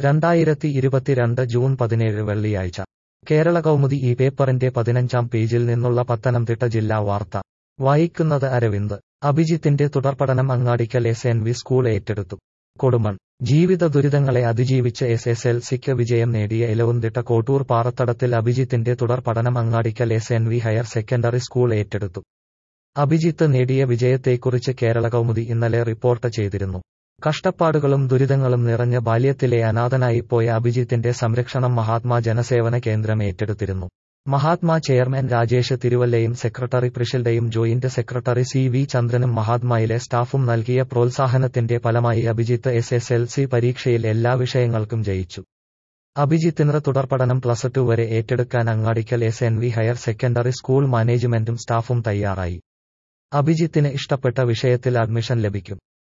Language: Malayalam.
രണ്ടായിരത്തി ഇരുപത്തിരണ്ട് ജൂൺ പതിനേഴ് വെള്ളിയാഴ്ച കേരള കൗമുദി ഈ പേപ്പറിന്റെ പതിനഞ്ചാം പേജിൽ നിന്നുള്ള പത്തനംതിട്ട ജില്ലാ വാർത്ത വായിക്കുന്നത് അരവിന്ദ് അഭിജിത്തിന്റെ തുടർപഠനം Angadikkal S N V school ഏറ്റെടുത്തു കൊടുമൺ ജീവിത ദുരിതങ്ങളെ അതിജീവിച്ച് എസ് എസ് എൽ സിക്ക് വിജയം നേടിയ ഇലവുംതിട്ട കോട്ടൂർ പാറത്തടത്തിൽ അഭിജിത്തിന്റെ തുടർ പഠനം Angadikkal S N V higher secondary school ഏറ്റെടുത്തു അഭിജിത്ത് നേടിയ വിജയത്തെക്കുറിച്ച് കേരള കൗമുദി ഇന്നലെ റിപ്പോർട്ട് ചെയ്തിരുന്നു കഷ്ടപ്പാടുകളും ദുരിതങ്ങളും നിറഞ്ഞ ബാല്യത്തിലെ അനാഥനായിപ്പോയ അഭിജിത്തിന്റെ സംരക്ഷണം മഹാത്മാ ജനസേവന കേന്ദ്രം ഏറ്റെടുത്തിരുന്നു മഹാത്മാ ചെയർമാൻ രാജേഷ് തിരുവല്ലയും സെക്രട്ടറി പ്രിഷിൽഡയും ജോയിന്റ് സെക്രട്ടറി സി വി ചന്ദ്രനും മഹാത്മായിലെ സ്റ്റാഫും നൽകിയ പ്രോത്സാഹനത്തിന്റെ ഫലമായി Abhijith S S L C പരീക്ഷയിൽ എല്ലാ വിഷയങ്ങൾക്കും ജയിച്ചു അഭിജിത്തിന് തുടർപഠനം പ്ലസ് ടു വരെ ഏറ്റെടുക്കാൻ Angadikkal S N V higher secondary school മാനേജ്മെന്റും സ്റ്റാഫും തയ്യാറായി അഭിജിത്തിന് ഇഷ്ടപ്പെട്ട വിഷയത്തിൽ അഡ്മിഷൻ ലഭിക്കും